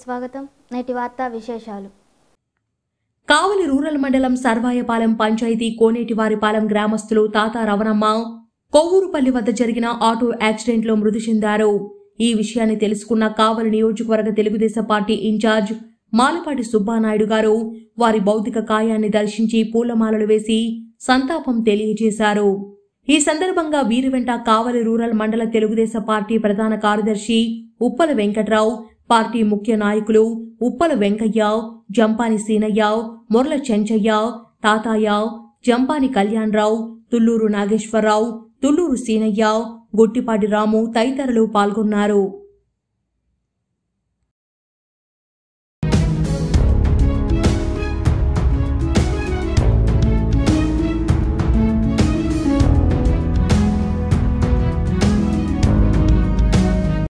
స్వాగతం నేటి వార్తా విశేషాలు కావలి రూరల్ మండలం సర్వాయపాలెం పంచాయతీ కోనేటివారిపాలెం గ్రామస్తులు తాత రవణమ్మ కొవ్వూరుపల్లి వద్ద జరిగిన ఆటో యాక్సిడెంట్లో మృతి చెందారు ఈ విషయాన్ని తెలుసుకున్న కావలి నియోజకవర్గ తెలుగుదేశం పార్టీ ఇన్ఛార్జ్ మాలపాటి సుబ్బానాయుడు గారు వారి భౌతిక కాయాన్ని దర్శించి పూలమాలలు వేసి సంతాపం తెలియజేశారు ఈ సందర్భంగా వీరి వెంట కావలి రూరల్ మండల తెలుగుదేశం పార్టీ ప్రధాన కార్యదర్శి ఉప్పల వెంకట్రావు పార్టీ ముఖ్య నాయకులు ఉప్పల వెంకయ్య జంపాని సీనయ్య మొర్ల చెంచయ్య తాతాయ జంపాని కళ్యాణరావు తుల్లూరు నాగేశ్వరరావు తుల్లూరు సీనయ్య గొట్టిపాటి రాము తదితరులు పాల్గొన్నారు